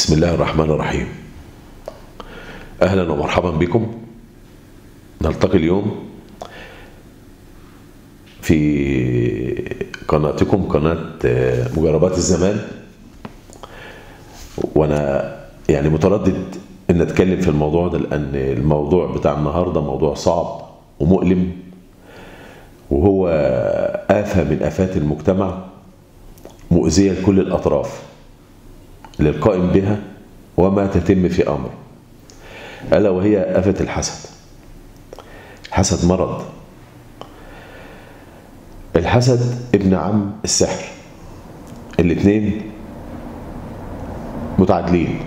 بسم الله الرحمن الرحيم اهلا ومرحبا بكم نلتقي اليوم في قناتكم قناة مجربات الزمان وانا يعني متردد ان اتكلم في الموضوع ده لان الموضوع بتاع النهارده موضوع صعب ومؤلم وهو آفة من آفات المجتمع مؤذية لكل الأطراف للقائم بها وما تتم في أمر ألا وهي آفة الحسد الحسد مرض الحسد ابن عم السحر الاثنين متعادلين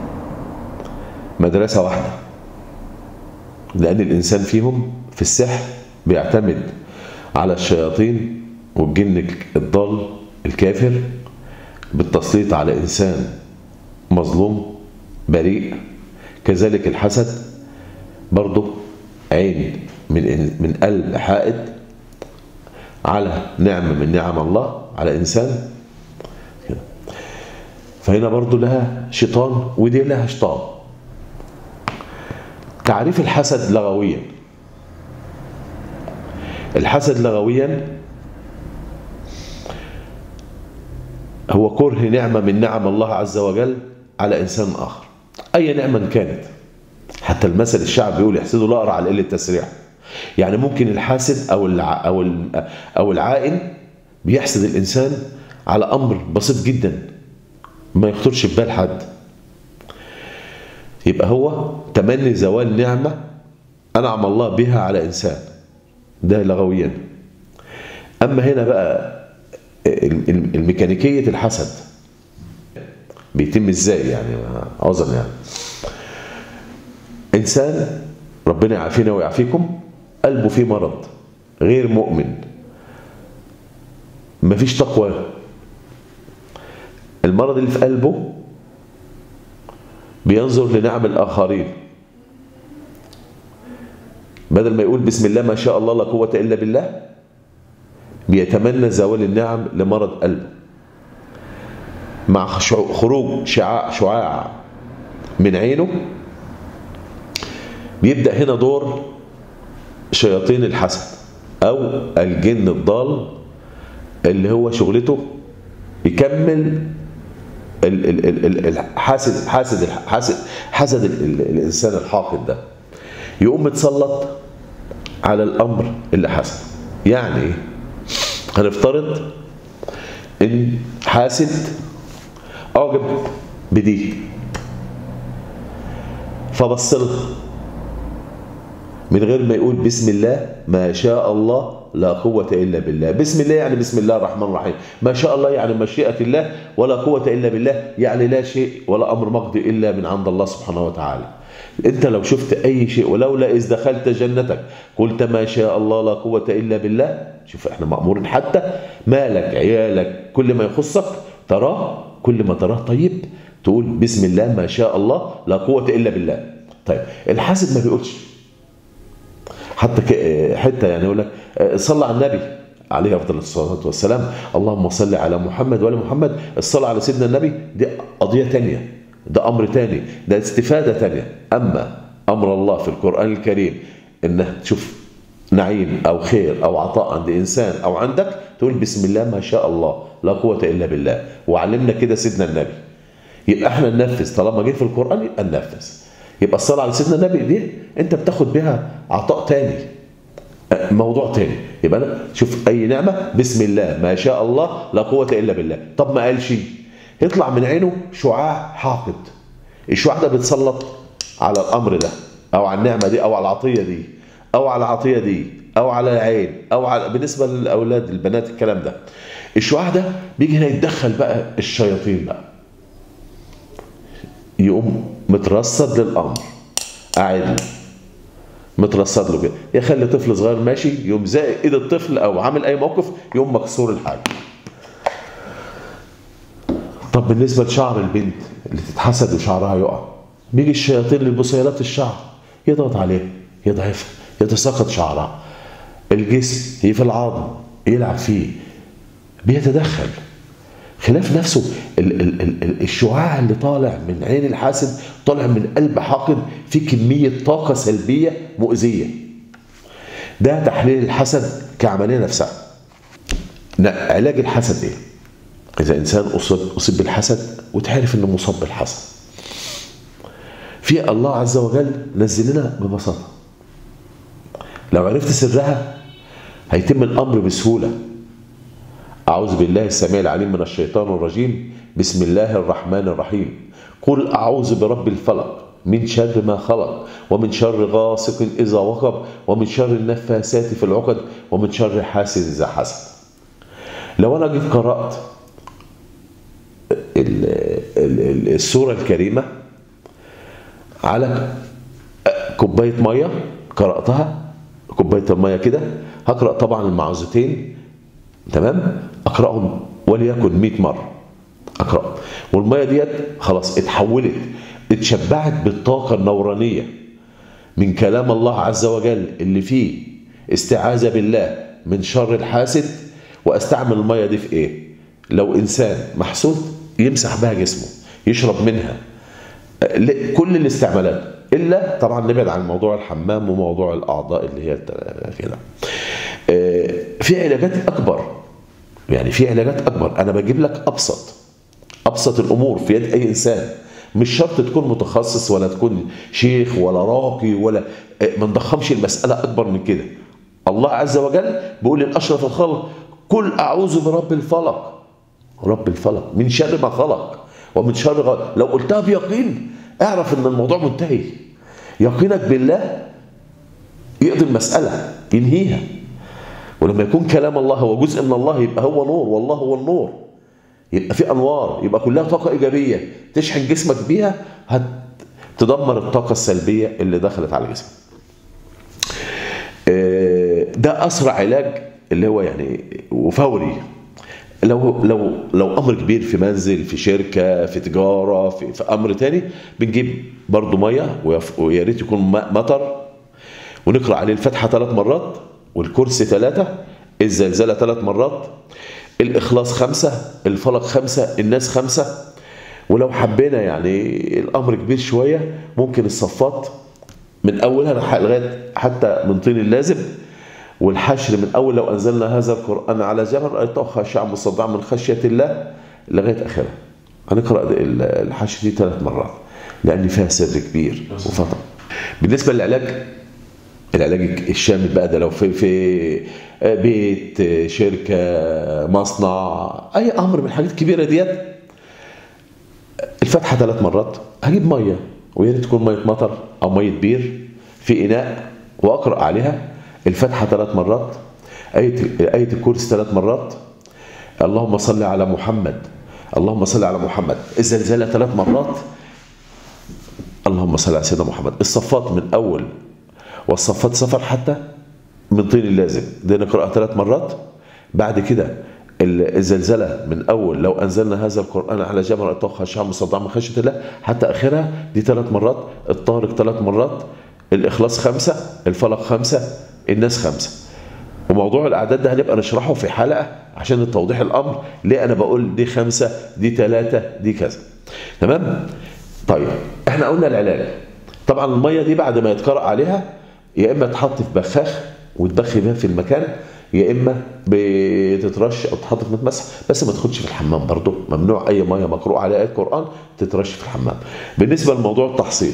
مدرسة واحدة لأن الإنسان فيهم في السحر بيعتمد على الشياطين والجن الضال الكافر بالتسليط على إنسان مظلوم بريء كذلك الحسد برضه عين من من قلب حائد على نعمة من نعم الله على إنسان فهنا برضه لها شيطان ودي لها شيطان تعريف الحسد لغويا الحسد لغويا هو كره نعمة من نعم الله عز وجل على إنسان آخر أي نعمة كانت حتى المثل الشعب بيقول يحسدوا الأقرع على قلة تسريح يعني ممكن الحاسد أو الع... أو ال... أو العائن بيحسد الإنسان على أمر بسيط جدا ما يخطرش في بال حد يبقى هو تمني زوال نعمة أنعم الله بها على إنسان ده لغويا أما هنا بقى الميكانيكية الحسد بيتم ازاي يعني عذرا يعني انسان ربنا يعافينا ويعافيكم قلبه فيه مرض غير مؤمن مفيش تقوى المرض اللي في قلبه بينظر لنعم الآخرين بدل ما يقول بسم الله ما شاء الله لا قوة إلا بالله بيتمنى زوال النعم لمرض قلبه مع خروج شعاع شعاع من عينه بيبدأ هنا دور شياطين الحسد أو الجن الضال اللي هو شغلته يكمل الحاسد حاسد حاسد حسد الإنسان الحاقد ده يقوم متسلط على الأمر اللي حسد يعني ايه هنفترض ان حاسد اعجب بدي فبص لها من غير ما يقول بسم الله ما شاء الله لا قوة إلا بالله بسم الله يعني بسم الله الرحمن الرحيم ما شاء الله يعني مشيئة الله ولا قوة إلا بالله يعني لا شيء ولا أمر مقضي إلا من عند الله سبحانه وتعالى انت لو شفت اي شيء ولولا اذ دخلت جنتك قلت ما شاء الله لا قوه الا بالله شوف احنا مامورين حتى مالك عيالك كل ما يخصك تراه كل ما تراه طيب تقول بسم الله ما شاء الله لا قوه الا بالله طيب الحاسد ما بيقولش حتى حتى يعني يقول لك صلى على النبي عليه افضل الصلاه والسلام اللهم صل على محمد وعلى محمد الصلاه على سيدنا النبي دي قضيه ثانيه ده أمر تاني ده استفادة تانية أما أمر الله في القرآن الكريم إنه تشوف نعيم أو خير أو عطاء عند إنسان أو عندك تقول بسم الله ما شاء الله لا قوة إلا بالله وعلمنا كده سيدنا النبي يبقى احنا ننفذ طالما جه في القرآن يبقى ننفذ يبقى الصلاة على سيدنا النبي دي انت بتاخد بها عطاء تاني موضوع تاني يبقى انا شوف اي نعمة بسم الله ما شاء الله لا قوة الا بالله طب ما قالش يطلع من عينه شعاع حاقد الشعاع ده بيتسلط على الامر ده او على النعمه دي او على العطيه دي او على العطيه دي او على العين او على بالنسبه للاولاد البنات الكلام ده الشعاع ده بيجي هنا يتدخل بقى الشياطين بقى يقوم مترصد للامر قاعد مترصد له كده يخلي طفل صغير ماشي يقوم زائق ايد الطفل او عامل اي موقف يقوم مكسور الحاجه طب بالنسبة لشعر البنت اللي تتحسد وشعرها يقع بيجي الشياطين للبصيلات الشعر يضغط عليها يضعفها يتساقط شعرها الجسم في العظم يلعب فيه بيتدخل خلاف نفسه ال ال ال الشعاع اللي طالع من عين الحاسد طالع من قلب حاقد في كمية طاقة سلبية مؤذية ده تحليل الحسد كعملية نفسها علاج الحسد ايه اذا انسان اصيب اصيب بالحسد وتعرف انه مصاب بالحسد في الله عز وجل نزل لنا ببساطه لو عرفت سرها هيتم الامر بسهوله اعوذ بالله السميع العليم من الشيطان الرجيم بسم الله الرحمن الرحيم قل اعوذ برب الفلق من شر ما خلق ومن شر غاسق اذا وقب ومن شر النفاثات في العقد ومن شر حاسد اذا حسد لو انا جيت قرات السوره الكريمه على كوبايه ميه قراتها كوبايه الميه كده هقرا طبعا المعوذتين تمام اقراهم وليكن 100 مره اقرا والميه ديت خلاص اتحولت اتشبعت بالطاقه النورانيه من كلام الله عز وجل اللي فيه استعاذه بالله من شر الحاسد واستعمل الميه دي في ايه لو انسان محسود يمسح بها جسمه يشرب منها كل الاستعمالات الا طبعا نبعد عن موضوع الحمام وموضوع الاعضاء اللي هي كده في علاجات اكبر يعني في علاجات اكبر انا بجيب لك ابسط ابسط الامور في يد اي انسان مش شرط تكون متخصص ولا تكون شيخ ولا راقي ولا ما نضخمش المساله اكبر من كده الله عز وجل بيقول للاشرف الخلق قل اعوذ برب الفلق رب الفلق من شر ما خلق ومن شر غير لو قلتها بيقين اعرف ان الموضوع منتهي يقينك بالله يقضي المسألة ينهيها ولما يكون كلام الله هو جزء من الله يبقى هو نور والله هو النور يبقى في انوار يبقى كلها طاقة ايجابية تشحن جسمك بيها هتدمر الطاقة السلبية اللي دخلت على جسمك ده اسرع علاج اللي هو يعني وفوري لو لو لو امر كبير في منزل في شركه في تجاره في, في امر تاني بنجيب برضو ميه ويا ريت يكون مطر ونقرا عليه الفاتحه ثلاث مرات والكرسي ثلاثه الزلزله ثلاث مرات الاخلاص خمسه الفلق خمسه الناس خمسه ولو حبينا يعني الامر كبير شويه ممكن الصفات من اولها لغايه حتى من طين اللازم والحشر من اول لو انزلنا هذا القران على جبل رايته خاشعا مصدعا من خشيه الله لغايه اخرها. هنقرا الحشر دي ثلاث مرات لان فيها سر كبير وفطر. بالنسبه للعلاج العلاج الشامل بقى ده لو في في بيت شركه مصنع اي امر من الحاجات الكبيره ديت الفتحه ثلاث مرات هجيب ميه ويا ريت تكون ميه مطر او ميه بير في اناء واقرا عليها الفتحة ثلاث مرات آية آية الكرسي ثلاث مرات اللهم صل على محمد اللهم صل على محمد الزلزلة ثلاث مرات اللهم صل على سيدنا محمد الصفات من أول والصفات سفر حتى من طين اللازم دي نقرأها ثلاث مرات بعد كده الزلزلة من أول لو أنزلنا هذا القرآن على جبل رأيته خاشعا مصدعا من خشية الله حتى آخرها دي ثلاث مرات الطارق ثلاث مرات الإخلاص خمسة الفلق خمسة الناس خمسة وموضوع الأعداد ده هنبقى نشرحه في حلقة عشان توضيح الأمر ليه أنا بقول دي خمسة دي ثلاثة دي كذا تمام طيب احنا قلنا العلاج طبعا المية دي بعد ما يتقرأ عليها يا إما تحط في بخاخ وتبخي بيها في المكان يا اما بتترش او تحط في متمسح بس ما تاخدش في الحمام برضه ممنوع اي ميه مقروء عليها ايه قران تترش في الحمام بالنسبه لموضوع التحصين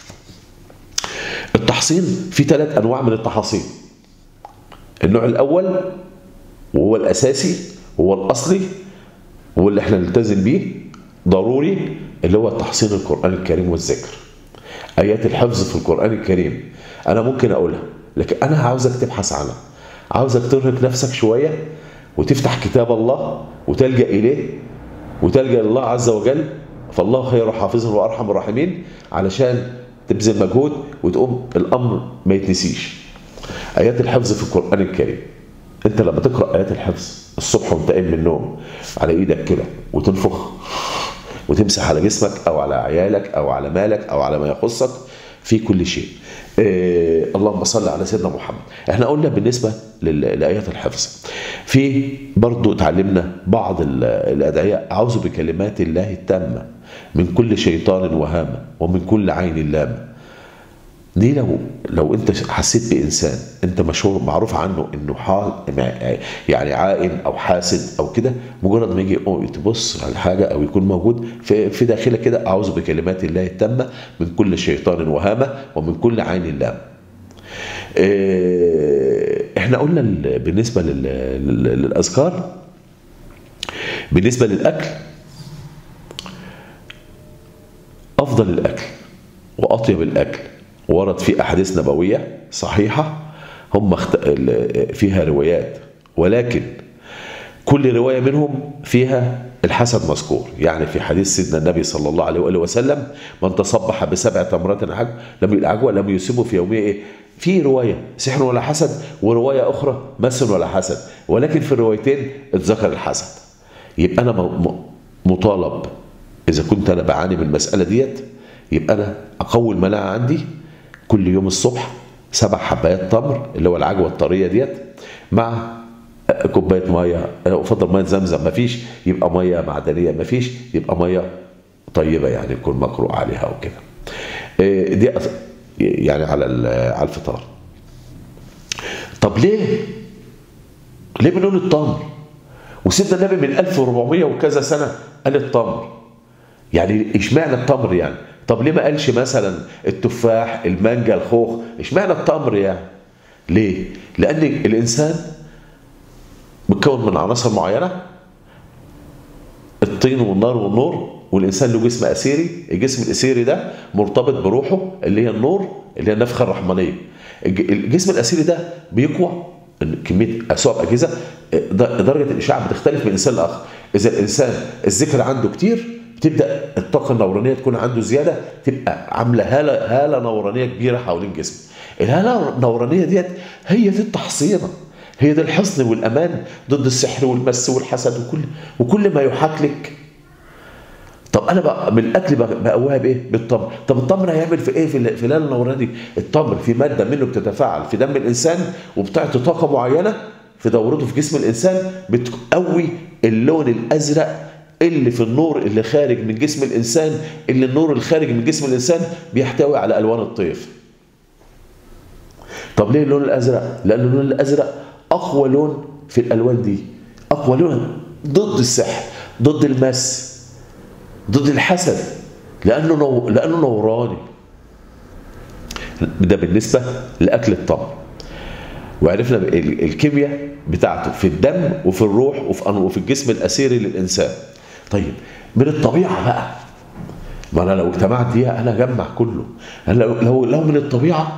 التحصين في ثلاث انواع من التحاصين النوع الاول وهو الاساسي وهو الاصلي وهو اللي احنا نلتزم بيه ضروري اللي هو تحصين القران الكريم والذكر ايات الحفظ في القران الكريم انا ممكن اقولها لكن انا عاوزك تبحث عنها عاوزك ترهق نفسك شويه وتفتح كتاب الله وتلجا اليه وتلجا لله عز وجل فالله خير حافظا وارحم الراحمين علشان تبذل مجهود وتقوم الامر ما يتنسيش ايات الحفظ في القران الكريم انت لما تقرا ايات الحفظ الصبح وانت قايم من النوم على ايدك كده وتنفخ وتمسح على جسمك او على عيالك او على مالك او على ما يخصك في كل شيء اللهم صل على سيدنا محمد احنا قلنا بالنسبة لل- لآيات الحفظ في برضو اتعلمنا بعض ال- الأدعية أعوذ بكلمات الله التامة من كل شيطان وهامة ومن كل عين لامة دي لو لو انت حسيت بانسان انت مشهور معروف عنه انه حا يعني عائن او حاسد او كده مجرد ما يجي يقوم تبص على حاجه او يكون موجود في في داخلك كده اعوذ بكلمات الله التامه من كل شيطان وهامه ومن كل عين لامه. اه، احنا قلنا ال- بالنسبه لل- لل- للاذكار بالنسبه للاكل افضل الاكل واطيب الاكل ورد في احاديث نبويه صحيحه هم اخت... ال- فيها روايات ولكن كل روايه منهم فيها الحسد مذكور يعني في حديث سيدنا النبي صلى الله عليه واله وسلم من تصبح بسبع تمرات عجو لم العجوه لم يصيبه في يومه ايه في روايه سحر ولا حسد وروايه اخرى مس ولا حسد ولكن في الروايتين اتذكر الحسد يبقى انا م- م- مطالب اذا كنت انا بعاني من المساله ديت يبقى انا اقوي المناعه عندي كل يوم الصبح سبع حبايات تمر اللي هو العجوه الطريه ديت مع كوبايه ميه افضل ميه زمزم مفيش يبقى ميه معدنيه مفيش يبقى ميه طيبه يعني يكون مقروء عليها وكده إيه دي أص- يعني على ال- على الفطار طب ليه ليه بنقول التمر وسيدنا النبي من 1400 وكذا سنه قال التمر يعني اشمعنى التمر يعني طب ليه ما قالش مثلا التفاح المانجا الخوخ اشمعنى التمر يعني ليه لان الانسان متكون من عناصر معينه الطين والنار والنور والانسان له جسم اثيري الجسم الاثيري ده مرتبط بروحه اللي هي النور اللي هي النفخه الرحمانيه الج- الجسم الاثيري ده بيقوى إن كميه اسباب اجهزه د- درجه الاشعاع بتختلف من انسان لاخر اذا الانسان الذكر عنده كتير بتبدا الطاقه النورانيه تكون عنده زياده تبقى عامله هاله هاله نورانيه كبيره حوالين جسمه الهاله النورانيه ديت هي دي التحصينه هي دي الحصن والامان ضد السحر والمس والحسد وكل وكل ما يحاك لك طب انا بقى من الاكل بق- بقويها بايه؟ بالتمر، طب التمر هيعمل في ايه في ال- في الهاله النورانيه دي؟ التمر في ماده منه بتتفاعل في دم الانسان وبتعطي طاقه معينه في دورته في جسم الانسان بتقوي اللون الازرق اللي في النور اللي خارج من جسم الانسان اللي النور الخارج من جسم الانسان بيحتوي على الوان الطيف. طب ليه اللون الازرق؟ لان اللون الازرق اقوى لون في الالوان دي اقوى لون ضد السحر ضد المس ضد الحسد لانه نو... لانه نوراني ده بالنسبه لاكل التمر وعرفنا ال- الكيمياء بتاعته في الدم وفي الروح وفي أن- وفي الجسم الاثيري للانسان طيب من الطبيعه بقى ما انا لو اجتمعت دي انا اجمع كله أنا لو لو لو من الطبيعه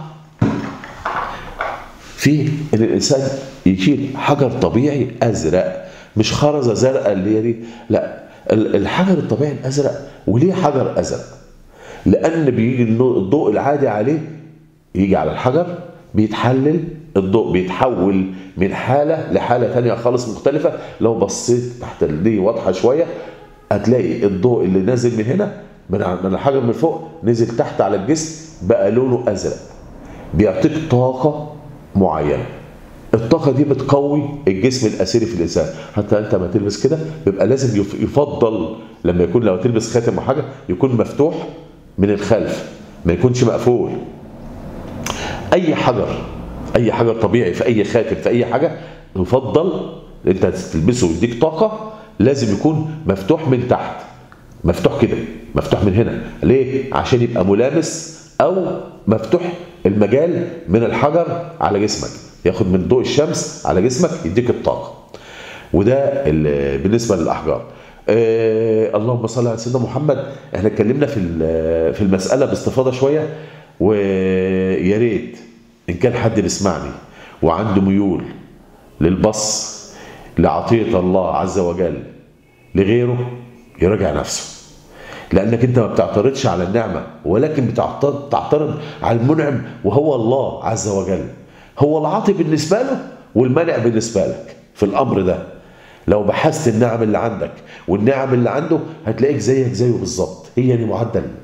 في ان الانسان يشيل حجر طبيعي ازرق مش خرزه زرقاء اللي هي دي لا ال- الحجر الطبيعي الازرق وليه حجر ازرق لان بيجي النو- الضوء العادي عليه يجي على الحجر بيتحلل الضوء بيتحول من حاله لحاله تانية خالص مختلفه لو بصيت تحت دي واضحه شويه هتلاقي الضوء اللي نازل من هنا من ع- من الحجر من فوق نزل تحت على الجسم بقى لونه ازرق بيعطيك طاقة معينة الطاقة دي بتقوي الجسم الأثيري في الإنسان حتى أنت ما تلبس كده بيبقى لازم يف- يفضل لما يكون لو تلبس خاتم أو حاجة يكون مفتوح من الخلف ما يكونش مقفول أي حجر أي حجر طبيعي في أي خاتم في أي حاجة يفضل أنت تلبسه ويديك طاقة لازم يكون مفتوح من تحت مفتوح كده مفتوح من هنا ليه عشان يبقى ملامس او مفتوح المجال من الحجر على جسمك ياخد من ضوء الشمس على جسمك يديك الطاقه وده ال- بالنسبه للاحجار آه اللهم صل على سيدنا محمد احنا اتكلمنا في ال- في المساله باستفاضه شويه ويا ريت ان كان حد بيسمعني وعنده ميول للبص لعطيه الله عز وجل لغيره يراجع نفسه لانك انت ما بتعترضش على النعمه ولكن بتعترض تعترض على المنعم وهو الله عز وجل هو العاطي بالنسبه له والمانع بالنسبه لك في الامر ده لو بحثت النعم اللي عندك والنعم اللي عنده هتلاقيك زيك زيه بالظبط هي دي معدل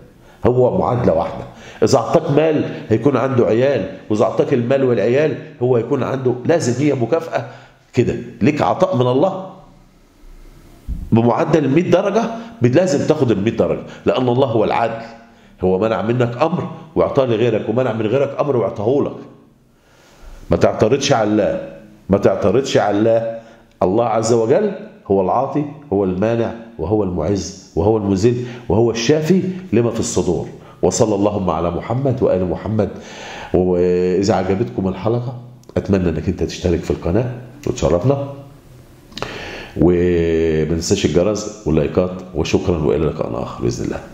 هو معادلة واحدة إذا أعطاك مال هيكون عنده عيال وإذا أعطاك المال والعيال هو هيكون عنده لازم هي مكافأة كده ليك عطاء من الله بمعدل ال 100 درجة لازم تاخد ال 100 درجة لأن الله هو العدل هو منع منك أمر وأعطاه لغيرك ومنع من غيرك أمر وأعطاه لك ما تعترضش على الله ما تعترضش على الله الله عز وجل هو العاطي هو المانع وهو المعز وهو المذل وهو الشافي لما في الصدور وصلى اللهم على محمد وآل محمد وإذا عجبتكم الحلقة أتمنى أنك أنت تشترك في القناة وتشرفنا وما تنساش الجرس واللايكات وشكرا والى لقاء اخر باذن الله